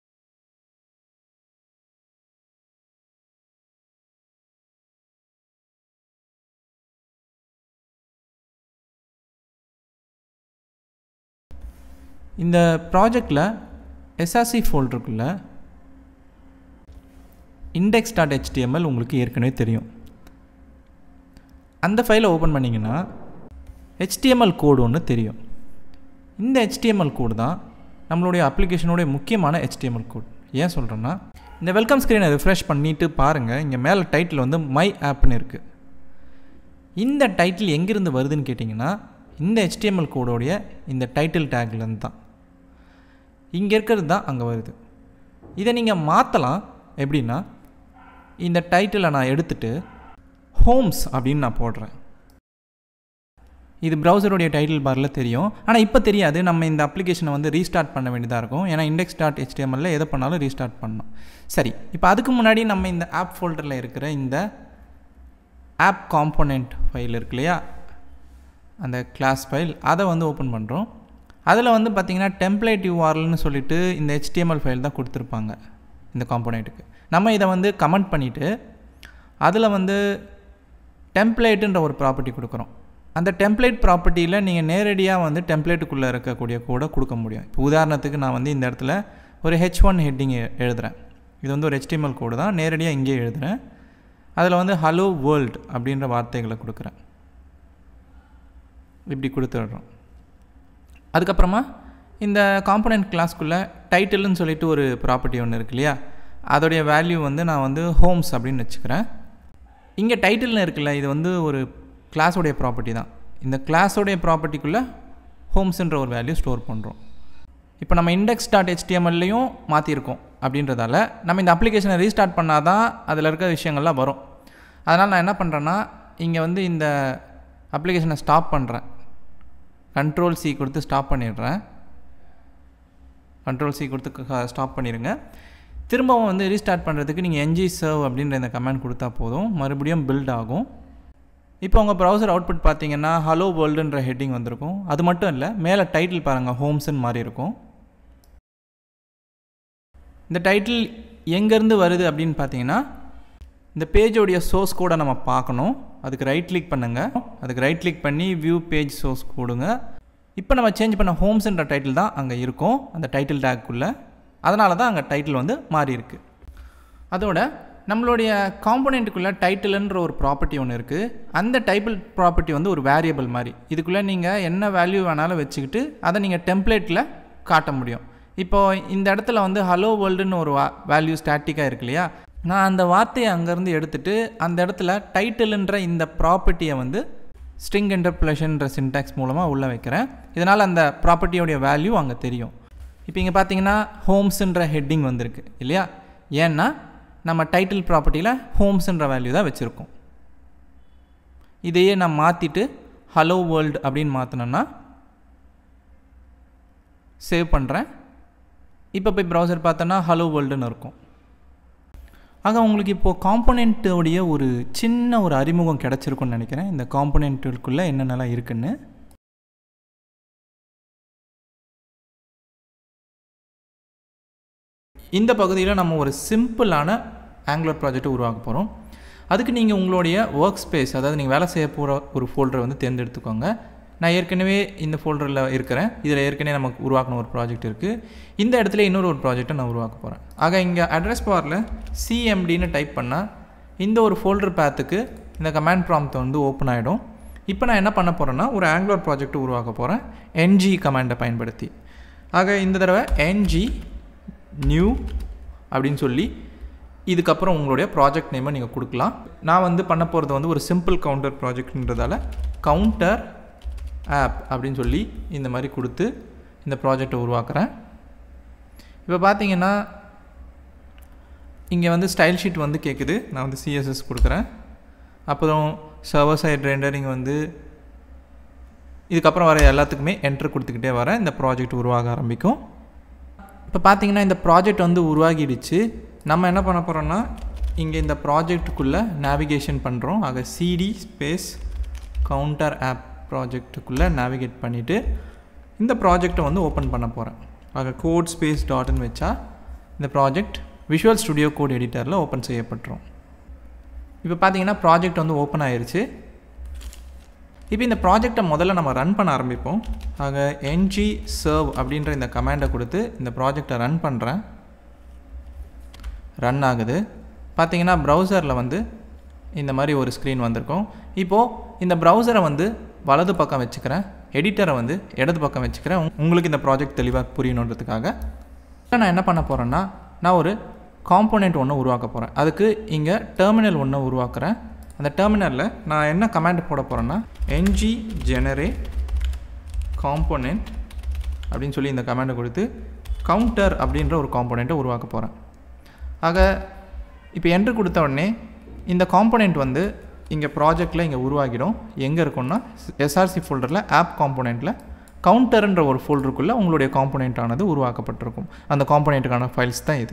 இந்த ப்ராஜெக்டில் எஸ்ஆர்சி ஃபோல்டருக்குள்ளே இண்டெக்ஸ் டாட் ஹெச்டிஎம்எல் உங்களுக்கு ஏற்கனவே தெரியும் அந்த ஃபைலை ஓப்பன் பண்ணிங்கன்னா ஹெச்டிஎம்எல் கோடு ஒன்று தெரியும் இந்த ஹெச்டிஎம்எல் கோடு தான் நம்மளுடைய அப்ளிகேஷனுடைய முக்கியமான ஹெச்டிஎம்எல் கோட் ஏன் சொல்கிறேன்னா இந்த வெல்கம் ஸ்க்ரீனை ரிஃப்ரெஷ் பண்ணிவிட்டு பாருங்கள் இங்கே மேலே டைட்டில் வந்து மை ஆப்னு இருக்குது இந்த டைட்டில் எங்கேருந்து வருதுன்னு கேட்டிங்கன்னா இந்த ஹெச்டிஎம்எல் கோடோடைய இந்த டைட்டில் டேக்லேருந்து தான் இங்கே இருக்கிறது தான் அங்கே வருது இதை நீங்கள் மாற்றலாம் எப்படின்னா இந்த டைட்டிலை நான் எடுத்துகிட்டு ஹோம்ஸ் அப்படின்னு நான் போடுறேன் இது ப்ரௌசருடைய டைட்டில் பாரில் தெரியும் ஆனால் இப்போ தெரியாது நம்ம இந்த அப்ளிகேஷனை வந்து ரீஸ்டார்ட் பண்ண வேண்டியதாக இருக்கும் ஏன்னா இண்டெக்ஸ் டாட் ஹெச்டிஎம்எல்ல எதை பண்ணாலும் ரீஸ்டார்ட் பண்ணணும் சரி இப்போ அதுக்கு முன்னாடி நம்ம இந்த ஆப் ஃபோல்டரில் இருக்கிற இந்த ஆப் காம்போனண்ட் ஃபைல் இருக்கு இல்லையா அந்த கிளாஸ் ஃபைல் அதை வந்து ஓப்பன் பண்ணுறோம் அதில் வந்து பார்த்திங்கன்னா டெம்ப்ளேட் யூஆர்எல்னு சொல்லிட்டு இந்த ஹெச்டிஎம்எல் ஃபைல் தான் கொடுத்துருப்பாங்க இந்த காம்போனண்ட்டுக்கு நம்ம இதை வந்து கமெண்ட் பண்ணிவிட்டு அதில் வந்து டெம்ப்ளேட்டுன்ற ஒரு ப்ராப்பர்ட்டி கொடுக்குறோம் அந்த டெம்ப்ளேட் ப்ராப்பர்ட்டியில் நீங்கள் நேரடியாக வந்து டெம்ப்ளேட்டுக்குள்ளே இருக்கக்கூடிய கோடை கொடுக்க முடியும் இப்போ உதாரணத்துக்கு நான் வந்து இந்த இடத்துல ஒரு ஹெச் ஒன் ஹெட்டிங் எழுதுகிறேன் இது வந்து ஒரு ஹெச்டிஎம்எல் கோடு தான் நேரடியாக இங்கே எழுதுகிறேன் அதில் வந்து ஹலோ வேர்ல்ட் அப்படின்ற வார்த்தைகளை கொடுக்குறேன் இப்படி கொடுத்துட்றோம் அதுக்கப்புறமா இந்த காம்பனண்ட் கிளாஸ்க்குள்ளே டைட்டில்னு சொல்லிட்டு ஒரு ப்ராப்பர்ட்டி ஒன்று இருக்கு இல்லையா அதோடைய வேல்யூ வந்து நான் வந்து ஹோம்ஸ் அப்படின்னு வச்சுக்கிறேன் இங்கே டைட்டில்னு இருக்குல்ல இது வந்து ஒரு கிளாஸோடைய ப்ராப்பர்ட்டி தான் இந்த கிளாஸோடைய ப்ராப்பர்ட்டிக்குள்ளே ஹோம்ஸுன்ற ஒரு வேல்யூ ஸ்டோர் பண்ணுறோம் இப்போ நம்ம இண்டெக்ஸ் டாட் ஹெச்டிஎம்எல்லையும் மாற்றிருக்கோம் அப்படின்றதால நம்ம இந்த அப்ளிகேஷனை ரீஸ்டார்ட் பண்ணால் தான் அதில் இருக்க விஷயங்கள்லாம் வரும் அதனால் நான் என்ன பண்ணுறேன்னா இங்கே வந்து இந்த அப்ளிகேஷனை ஸ்டாப் பண்ணுறேன் கண்ட்ரோல் சி கொடுத்து ஸ்டாப் பண்ணிடுறேன் கண்ட்ரோல் சி கொடுத்து ஸ்டாப் பண்ணிடுங்க திரும்பவும் வந்து ரீஸ்டார்ட் பண்ணுறதுக்கு நீங்கள் என்ஜி சர்வ் அப்படின்ற இந்த கமெண்ட் கொடுத்தா போதும் மறுபடியும் பில்ட் ஆகும் இப்போ உங்கள் ப்ரௌசர் அவுட்புட் பார்த்தீங்கன்னா ஹலோ வேர்ல்டுன்ற ஹெட்டிங் வந்திருக்கும் அது மட்டும் இல்லை மேலே டைட்டில் பாருங்கள் ஹோம்ஸ்ன்னு மாதிரி இருக்கும் இந்த டைட்டில் எங்கேருந்து வருது அப்படின்னு பார்த்தீங்கன்னா இந்த பேஜோடைய சோர்ஸ் கோடை நம்ம பார்க்கணும் அதுக்கு ரைட் கிளிக் பண்ணுங்கள் அதுக்கு ரைட் கிளிக் பண்ணி வியூ பேஜ் சோர்ஸ் கொடுங்க இப்போ நம்ம சேஞ்ச் பண்ண ஹோம்ஸ்ன்ற டைட்டில் தான் அங்கே இருக்கும் அந்த டைட்டில் டேக்குள்ளே அதனால தான் அங்கே டைட்டில் வந்து மாறி இருக்கு அதோட நம்மளுடைய காம்போனெண்ட்டுக்குள்ளே டைட்டில்ன்ற ஒரு ப்ராப்பர்ட்டி ஒன்று இருக்குது அந்த டைட்டில் ப்ராப்பர்ட்டி வந்து ஒரு வேரியபிள் மாதிரி இதுக்குள்ளே நீங்கள் என்ன வேல்யூ வேணாலும் வச்சுக்கிட்டு அதை நீங்கள் டெம்ப்ளேட்டில் காட்ட முடியும் இப்போது இந்த இடத்துல வந்து ஹலோ வேர்ல்டுன்னு ஒரு வா வேல்யூ ஸ்டாட்டிக்காக இருக்கு இல்லையா நான் அந்த வார்த்தையை அங்கேருந்து எடுத்துகிட்டு அந்த இடத்துல டைட்டில்ன்ற இந்த ப்ராப்பர்ட்டியை வந்து ஸ்ட்ரிங் இன்டர்பிளேஷன்ற சின்டாக்ஸ் மூலமாக உள்ளே வைக்கிறேன் இதனால் அந்த ப்ராப்பர்ட்டியோடைய வேல்யூ அங்கே தெரியும் இப்போ இங்கே பார்த்தீங்கன்னா ஹோம்ஸுன்ற ஹெட்டிங் வந்திருக்கு இல்லையா ஏன்னா நம்ம டைட்டில் ப்ராப்பர்ட்டியில் ஹோம்ஸுன்ற வேல்யூ தான் வச்சுருக்கோம் இதையே நான் மாற்றிட்டு ஹலோ வேர்ல்டு அப்படின்னு மாற்றினேன்னா சேவ் பண்ணுறேன் இப்போ போய் ப்ரௌசர் பார்த்தோன்னா ஹலோ வேர்ல்டுன்னு இருக்கும் ஆக உங்களுக்கு இப்போது காம்போனெண்ட்டோடைய ஒரு சின்ன ஒரு அறிமுகம் கிடச்சிருக்குன்னு நினைக்கிறேன் இந்த காம்போனெண்ட்டுக்குள்ளே என்னென்னலாம் இருக்குன்னு இந்த பகுதியில் நம்ம ஒரு சிம்பிளான ஆங்குலர் ப்ராஜெக்ட்டை உருவாக்க போகிறோம் அதுக்கு நீங்கள் உங்களுடைய ஒர்க் ஸ்பேஸ் அதாவது நீங்கள் வேலை செய்ய போகிற ஒரு ஃபோல்டரை வந்து தேர்ந்தெடுத்துக்கோங்க நான் ஏற்கனவே இந்த ஃபோல்டரில் இருக்கிறேன் இதில் ஏற்கனவே நமக்கு உருவாக்கின ஒரு ப்ராஜெக்ட் இருக்குது இந்த இடத்துல இன்னொரு ஒரு ப்ராஜெக்ட்டை நான் உருவாக்க போகிறேன் ஆக இங்கே அட்ரஸ் பாரில் சிஎம்டின்னு டைப் பண்ணால் இந்த ஒரு ஃபோல்டர் பேத்துக்கு இந்த கமாண்ட் ப்ராம்ப்ட் வந்து ஓப்பன் ஆகிடும் இப்போ நான் என்ன பண்ண போகிறேன்னா ஒரு ஆங்குலர் ப்ராஜெக்ட் உருவாக்க போகிறேன் என்ஜி கமாண்டை பயன்படுத்தி ஆக இந்த தடவை என்ஜி நியூ அப்படின்னு சொல்லி இதுக்கப்புறம் உங்களுடைய ப்ராஜெக்ட் நேமை நீங்கள் கொடுக்கலாம் நான் வந்து பண்ண போகிறது வந்து ஒரு சிம்பிள் கவுண்டர் ப்ராஜெக்ட்ன்றதால கவுண்டர் ஆப் அப்படின்னு சொல்லி இந்த மாதிரி கொடுத்து இந்த ப்ராஜெக்டை உருவாக்குறேன் இப்போ பார்த்தீங்கன்னா இங்கே வந்து ஸ்டைல் ஷீட் வந்து கேட்குது நான் வந்து சிஎஸ்எஸ் கொடுக்குறேன் அப்புறம் சர்வர் சைட் ரெண்டரிங் வந்து இதுக்கப்புறம் வர எல்லாத்துக்குமே என்ட்ரு கொடுத்துக்கிட்டே வரேன் இந்த ப்ராஜெக்ட் உருவாக ஆரம்பிக்கும் இப்போ பார்த்தீங்கன்னா இந்த ப்ராஜெக்ட் வந்து உருவாகிடுச்சு நம்ம என்ன பண்ண போகிறோம்னா இங்கே இந்த ப்ராஜெக்ட்டுக்குள்ளே நேவிகேஷன் பண்ணுறோம் ஆக சிடி ஸ்பேஸ் கவுண்டர் ஆப் ப்ராஜெக்ட்டுக்குள்ளே நேவிகேட் பண்ணிவிட்டு இந்த ப்ராஜெக்டை வந்து ஓப்பன் பண்ண போகிறேன் ஆக கோட் ஸ்பேஸ் டாட்னு வச்சா இந்த ப்ராஜெக்ட் விஷுவல் ஸ்டுடியோ கோட் எடிட்டரில் ஓப்பன் செய்யப்பட்டுரும் இப்போ பார்த்தீங்கன்னா ப்ராஜெக்ட் வந்து ஓப்பன் ஆயிருச்சு இப்போ இந்த ப்ராஜெக்டை முதல்ல நம்ம ரன் பண்ண ஆரம்பிப்போம் ஆக என்ஜி சர்வ் அப்படின்ற இந்த கமாண்டை கொடுத்து இந்த ப்ராஜெக்டை ரன் பண்ணுறேன் ரன் ஆகுது பார்த்தீங்கன்னா ப்ரௌசரில் வந்து இந்த மாதிரி ஒரு ஸ்க்ரீன் வந்திருக்கும் இப்போது இந்த ப்ரௌசரை வந்து வலது பக்கம் வச்சுக்கிறேன் எடிட்டரை வந்து இடது பக்கம் வச்சுக்கிறேன் உங்க- உங்களுக்கு இந்த ப்ராஜெக்ட் தெளிவாக புரியணுன்றதுக்காக இப்ப நான் என்ன பண்ண போகிறேன்னா நான் ஒரு காம்போனெண்ட் ஒன்று உருவாக்க போகிறேன் அதுக்கு இங்கே டெர்மினல் ஒன்று உருவாக்குறேன் அந்த டெர்மினலில் நான் என்ன கமாண்ட் போட போகிறேன்னா என்ஜி ஜெனரேட் காம்போனெண்ட் அப்படின்னு சொல்லி இந்த கமாண்டை கொடுத்து கவுண்டர் அப்படின்ற ஒரு காம்போனெண்ட்டை உருவாக்க போகிறேன் ஆக இப்போ என்ட்ரு கொடுத்த உடனே இந்த காம்போனெண்ட் வந்து இங்கே ப்ராஜெக்டில் இங்கே உருவாகிடும் எங்கே இருக்கும்னா எஸ்ஆர்சி ஃபோல்டரில் ஆப் காம்போனெண்ட்டில் கவுண்டர்ன்ற ஒரு ஃபோல்டருக்குள்ளே உங்களுடைய காம்போனெண்ட் ஆனது உருவாக்கப்பட்டிருக்கும் அந்த காம்போனெண்ட்டுக்கான ஃபைல்ஸ் தான் இது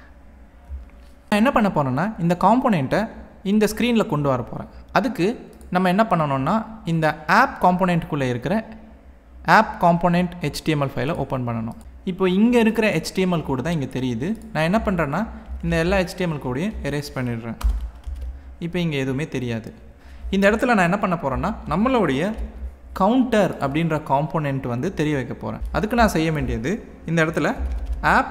நான் என்ன பண்ண போகிறேன்னா இந்த காம்போனெண்ட்டை இந்த ஸ்க்ரீனில் கொண்டு வர போகிறேன் அதுக்கு நம்ம என்ன பண்ணணும்னா இந்த ஆப் காம்போனெண்ட்டுக்குள்ளே இருக்கிற ஆப் காம்போனெண்ட் HTML ஃபைலை ஓப்பன் பண்ணணும் இப்போ இங்கே இருக்கிற HTML கோடு தான் இங்கே தெரியுது நான் என்ன பண்ணுறேன்னா இந்த எல்லா HTML கோடையும் எரேஸ் பண்ணிடுறேன் இப்போ இங்கே எதுவுமே தெரியாது இந்த இடத்துல நான் என்ன பண்ண போகிறேன்னா நம்மளுடைய கவுண்டர் அப்படின்ற காம்போனெண்ட் வந்து தெரிய வைக்க போகிறேன் அதுக்கு நான் செய்ய வேண்டியது இந்த இடத்துல ஆப்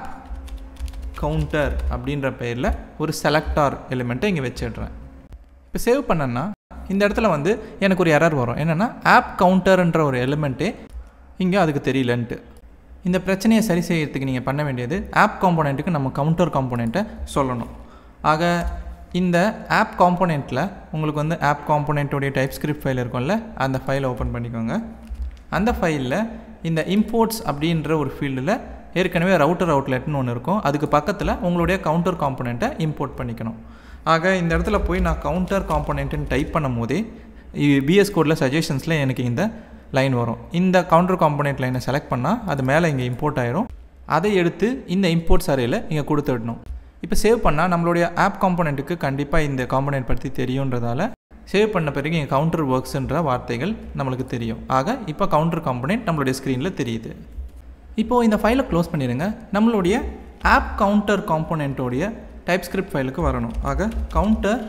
கவுண்டர் அப்படின்ற பெயரில் ஒரு செலக்டார் எலிமெண்ட்டை இங்கே வச்சிடுறேன் இப்போ சேவ் பண்ணேன்னா இந்த இடத்துல வந்து எனக்கு ஒரு எரர் வரும் என்னென்னா ஆப் கவுண்டர்ன்ற ஒரு எலிமெண்ட்டே இங்கே அதுக்கு தெரியலன்ட்டு இந்த பிரச்சனையை சரி செய்யறதுக்கு நீங்கள் பண்ண வேண்டியது ஆப் காம்போனெண்ட்டுக்கு நம்ம கவுண்டர் காம்போனெண்ட்டை சொல்லணும் ஆக இந்த ஆப் காம்போனெண்ட்டில் உங்களுக்கு வந்து ஆப் காம்போனெண்ட்டோடைய டைப் ஸ்கிரிப்ட் ஃபைல் இருக்கும்ல அந்த ஃபைலை ஓப்பன் பண்ணிக்கோங்க அந்த ஃபைலில் இந்த இம்போர்ட்ஸ் அப்படின்ற ஒரு ஃபீல்டில் ஏற்கனவே ரவுட்டர் அவுட்லெட்னு ஒன்று இருக்கும் அதுக்கு பக்கத்தில் உங்களுடைய கவுண்டர் காம்போனெண்ட்டை இம்போர்ட் பண்ணிக்கணும் ஆக இந்த இடத்துல போய் நான் கவுண்டர் காம்போனெண்ட்டுன்னு டைப் பண்ணும் போதே பிஎஸ் கோடில் சஜஷன்ஸில் எனக்கு இந்த லைன் வரும் இந்த கவுண்டர் காம்போனெண்ட் லைனை செலக்ட் பண்ணால் அது மேலே இங்கே இம்போர்ட் ஆயிரும் அதை எடுத்து இந்த இம்போர்ட்ஸ் அறையில் இங்கே கொடுத்து விடணும் இப்போ சேவ் பண்ணால் நம்மளுடைய ஆப் காம்போனெண்ட்டுக்கு கண்டிப்பாக இந்த காம்போனெண்ட் பற்றி தெரியுன்றதால சேவ் பண்ண பிறகு இங்கே கவுண்டர் ஒர்க்ஸ்ன்ற வார்த்தைகள் நம்மளுக்கு தெரியும் ஆக இப்போ கவுண்டர் காம்போனெண்ட் நம்மளுடைய ஸ்க்ரீனில் தெரியுது இப்போது இந்த ஃபைலை க்ளோஸ் பண்ணிடுங்க நம்மளுடைய ஆப் கவுண்டர் காம்போனெண்ட்டோடைய டைப் ஸ்கிரிப்ட் ஃபைலுக்கு வரணும் ஆக கவுண்டர்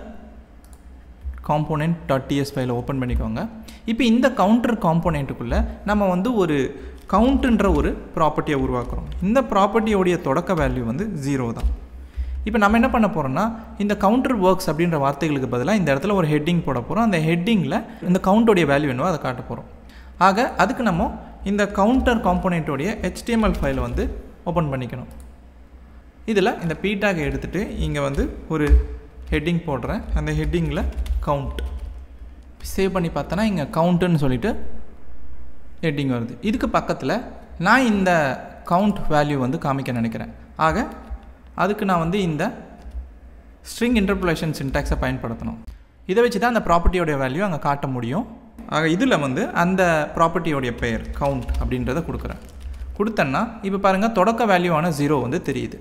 காம்போனெண்ட் டாட் டிஎஸ் ஃபைலை ஓப்பன் பண்ணிக்கோங்க இப்போ இந்த கவுண்டர் காம்போனெண்ட்டுக்குள்ளே நம்ம வந்து ஒரு கவுண்ட்டுன்ற ஒரு ப்ராப்பர்ட்டியை உருவாக்குறோம் இந்த ப்ராப்பர்ட்டியோடைய தொடக்க வேல்யூ வந்து ஜீரோ தான் இப்போ நம்ம என்ன பண்ண போகிறோம்னா இந்த கவுண்டர் ஒர்க்ஸ் அப்படின்ற வார்த்தைகளுக்கு பதிலாக இந்த இடத்துல ஒரு ஹெட்டிங் போட போகிறோம் அந்த ஹெட்டிங்கில் இந்த கவுண்டோடைய வேல்யூ என்னவோ அதை காட்ட போகிறோம் ஆக அதுக்கு நம்ம இந்த கவுண்டர் காம்போனெண்ட்டோடைய HTML ஃபைலை வந்து ஓப்பன் பண்ணிக்கணும் இதில் இந்த பீட்டாக எடுத்துகிட்டு இங்கே வந்து ஒரு ஹெட்டிங் போடுறேன் அந்த ஹெட்டிங்கில் கவுண்ட் சேவ் பண்ணி பார்த்தோன்னா இங்கே கவுண்ட்டுன்னு சொல்லிட்டு ஹெட்டிங் வருது இதுக்கு பக்கத்தில் நான் இந்த கவுண்ட் வேல்யூ வந்து காமிக்க நினைக்கிறேன் ஆக அதுக்கு நான் வந்து இந்த ஸ்ட்ரிங் இன்டர்புலேஷன் சின்டாக்ஸை பயன்படுத்தணும் இதை வச்சு தான் அந்த ப்ராப்பர்ட்டியோடைய வேல்யூ அங்கே காட்ட முடியும் ஆக இதில் வந்து அந்த ப்ராப்பர்ட்டியோடைய பெயர் கவுண்ட் அப்படின்றத கொடுக்குறேன் கொடுத்தேன்னா இப்போ பாருங்கள் தொடக்க வேல்யூவான ஜீரோ வந்து தெரியுது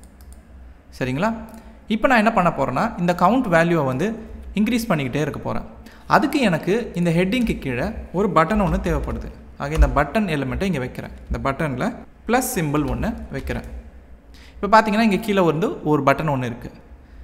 சரிங்களா இப்போ நான் என்ன பண்ண போகிறேன்னா இந்த கவுண்ட் வேல்யூவை வந்து இன்க்ரீஸ் பண்ணிக்கிட்டே இருக்க போகிறேன் அதுக்கு எனக்கு இந்த ஹெட்டிங்க்கு கீழே ஒரு பட்டன் ஒன்று தேவைப்படுது ஆக இந்த பட்டன் எலிமெண்ட்டை இங்கே வைக்கிறேன் இந்த பட்டனில் ப்ளஸ் சிம்பிள் ஒன்று வைக்கிறேன் இப்போ பார்த்தீங்கன்னா இங்கே கீழே வந்து ஒரு பட்டன் ஒன்று இருக்குது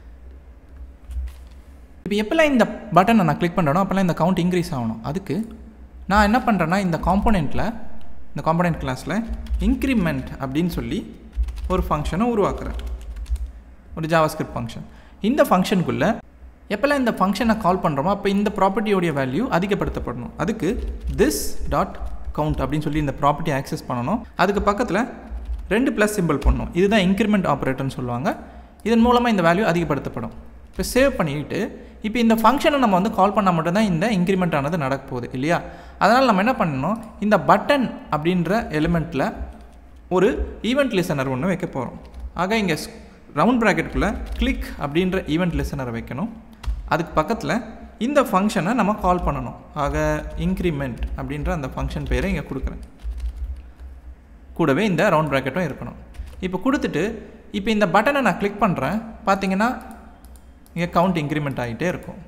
இப்போ எப்போல்லாம் இந்த பட்டனை நான் கிளிக் பண்ணுறேனோ அப்போல்லாம் இந்த கவுண்ட் இன்க்ரீஸ் ஆகணும் அதுக்கு நான் என்ன பண்ணுறேன்னா இந்த காம்போனெண்ட்டில் இந்த காம்போனெண்ட் கிளாஸில் இன்க்ரிமெண்ட் அப்படின்னு சொல்லி ஒரு ஃபங்க்ஷனை உருவாக்குறேன் ஒரு ஜாவாஸ்கிரிப்ட் ஃபங்க்ஷன் இந்த ஃபங்க்ஷனுக்குள்ளே எப்போல்லாம் இந்த ஃபங்க்ஷனை கால் பண்ணுறோமோ அப்போ இந்த ப்ராப்பர்ட்டியோடைய வேல்யூ அதிகப்படுத்தப்படணும் அதுக்கு திஸ் டாட் கவுண்ட் அப்படின்னு சொல்லி இந்த ப்ராப்பர்ட்டி ஆக்சஸ் பண்ணணும் அதுக்கு பக்கத்தில் ரெண்டு ப்ளஸ் சிம்பிள் பண்ணணும் இதுதான் இன்க்ரிமெண்ட் ஆப்ரேட்டர்னு சொல்லுவாங்க இதன் மூலமாக இந்த வேல்யூ அதிகப்படுத்தப்படும் இப்போ சேவ் பண்ணிட்டு இப்போ இந்த ஃபங்க்ஷனை நம்ம வந்து கால் பண்ணால் மட்டும்தான் இந்த இன்க்ரிமெண்ட் ஆனது நடக்க போகுது இல்லையா அதனால் நம்ம என்ன பண்ணணும் இந்த பட்டன் அப்படின்ற எலிமெண்ட்டில் ஒரு ஈவெண்ட் லிசனர் ஒன்று வைக்க போகிறோம் ஆக இங்கே ரவுண்ட் ப்ராக்கெட்டுக்குள்ளே கிளிக் அப்படின்ற ஈவெண்ட் லிசனரை வைக்கணும் அதுக்கு பக்கத்தில் இந்த ஃபங்க்ஷனை நம்ம கால் பண்ணணும் ஆக இன்க்ரிமெண்ட் அப்படின்ற அந்த ஃபங்க்ஷன் பேரை இங்கே கொடுக்குறேன் கூடவே இந்த ரவுண்ட் ப்ராக்கெட்டும் இருக்கணும் இப்போ கொடுத்துட்டு இப்போ இந்த பட்டனை நான் கிளிக் பண்ணுறேன் பார்த்தீங்கன்னா இங்கே கவுண்ட் இன்க்ரிமெண்ட் ஆகிட்டே இருக்கும்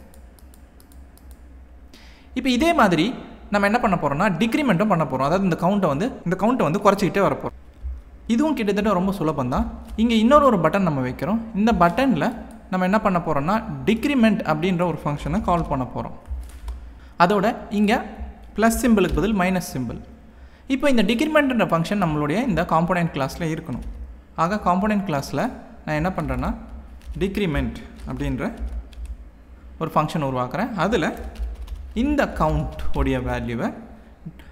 இப்போ இதே மாதிரி நம்ம என்ன பண்ண போகிறோம்னா டிக்ரிமெண்ட்டும் பண்ண போகிறோம் அதாவது இந்த கவுண்ட்டை வந்து இந்த கவுண்ட்டை வந்து குறைச்சிக்கிட்டே வரப்போகிறோம் இதுவும் கிட்டத்தட்ட ரொம்ப சுலபம் தான் இங்கே இன்னொரு ஒரு பட்டன் நம்ம வைக்கிறோம் இந்த பட்டனில் நம்ம என்ன பண்ண போகிறோம்னா டிக்ரிமெண்ட் அப்படின்ற ஒரு ஃபங்க்ஷனை கால் பண்ண போகிறோம் அதோட இங்கே ப்ளஸ் சிம்பிளுக்கு பதில் மைனஸ் சிம்பிள் இப்போ இந்த டிக்ரிமெண்ட்ன்ற ஃபங்க்ஷன் நம்மளுடைய இந்த காம்போனெண்ட் கிளாஸில் இருக்கணும் ஆக காம்போனெண்ட் கிளாஸில் நான் என்ன பண்ணுறேன்னா டிக்ரிமெண்ட் அப்படின்ற ஒரு ஃபங்க்ஷன் உருவாக்குறேன் அதில் இந்த கவுண்ட் உடைய வேல்யூவை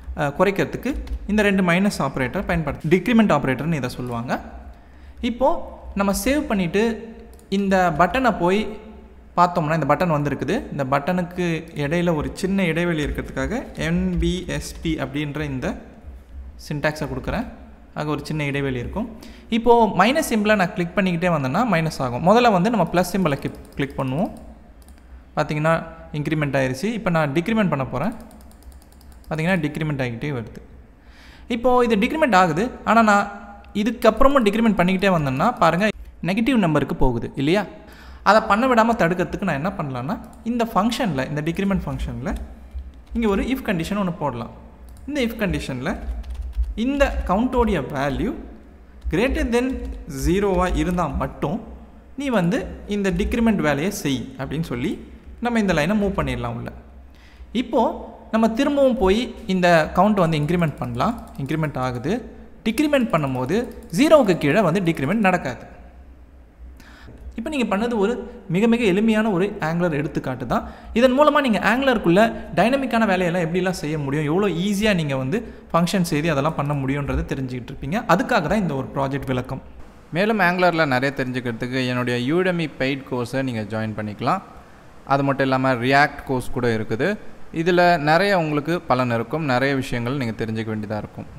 அஹ், குறைக்கிறதுக்கு இந்த ரெண்டு மைனஸ் ஆப்ரேட்டர் பயன்படுத்து டிக்ரிமெண்ட் ஆப்ரேட்டர்னு இதை சொல்லுவாங்க இப்போது நம்ம சேவ் பண்ணிவிட்டு இந்த பட்டனை போய் பார்த்தோம்னா இந்த பட்டன் வந்திருக்குது இந்த பட்டனுக்கு இடையில ஒரு சின்ன இடைவெளி இருக்கிறதுக்காக என்பிஎஸ்பி அப்படின்ற இந்த சின்டாக்ஸை கொடுக்குறேன் ஆக ஒரு சின்ன இடைவெளி இருக்கும் இப்போது மைனஸ் சிம்பிளை நான் கிளிக் பண்ணிக்கிட்டே வந்தேன்னா மைனஸ் ஆகும் முதல்ல வந்து நம்ம ப்ளஸ் சிம்பிளை கிளிக் கிளிக் பண்ணுவோம் பார்த்தீங்கன்னா இன்க்ரிமெண்ட் ஆயிருச்சு இப்போ நான் டிக்ரிமெண்ட் பண்ண போகிறேன் பார்த்தீங்கன்னா டிக்ரிமெண்ட் ஆகிக்கிட்டே வருது இப்போது இது டிக்ரிமெண்ட் ஆகுது ஆனால் நான் இதுக்கப்புறமும் டிக்ரிமெண்ட் பண்ணிக்கிட்டே வந்தேன்னா பாருங்கள் நெகட்டிவ் நம்பருக்கு போகுது இல்லையா அதை பண்ண விடாமல் தடுக்கிறதுக்கு நான் என்ன பண்ணலான்னா இந்த ஃபங்க்ஷனில் இந்த டிக்ரிமெண்ட் ஃபங்க்ஷனில் இங்கே ஒரு இஃப் கண்டிஷன் ஒன்று போடலாம் இந்த இஃப் கண்டிஷனில் இந்த கவுண்டோடைய வேல்யூ கிரேட்டர் தென் ஜீரோவாக இருந்தால் மட்டும் நீ வந்து இந்த டிக்ரிமெண்ட் வேலையை செய் அப்படின்னு சொல்லி நம்ம இந்த லைனை மூவ் பண்ணிடலாம் உள்ள இப்போது நம்ம திரும்பவும் போய் இந்த கவுண்ட் வந்து இன்க்ரிமெண்ட் பண்ணலாம் இன்க்ரிமெண்ட் ஆகுது டிக்ரிமெண்ட் பண்ணும்போது ஜீரோவுக்கு கீழே வந்து டிக்ரிமெண்ட் நடக்காது இப்போ நீங்கள் பண்ணது ஒரு மிக மிக எளிமையான ஒரு ஆங்குலர் எடுத்துக்காட்டு தான் இதன் மூலமாக நீங்கள் ஆங்குலருக்குள்ளே டைனமிக்கான வேலையெல்லாம் எப்படிலாம் செய்ய முடியும் எவ்வளோ ஈஸியாக நீங்கள் வந்து ஃபங்க்ஷன் செய்து அதெல்லாம் பண்ண முடியுன்றதை தெரிஞ்சுக்கிட்டு இருப்பீங்க அதுக்காக தான் இந்த ஒரு ப்ராஜெக்ட் விளக்கம் மேலும் ஆங்குலரில் நிறைய தெரிஞ்சுக்கிறதுக்கு என்னுடைய யூடமி பெய்ட் கோர்ஸை நீங்கள் ஜாயின் பண்ணிக்கலாம் அது மட்டும் இல்லாமல் ரியாக்ட் கோர்ஸ் கூட இருக்குது இதில் நிறைய உங்களுக்கு பலன் இருக்கும் நிறைய விஷயங்கள் நீங்கள் தெரிஞ்சுக்க வேண்டியதாக இருக்கும்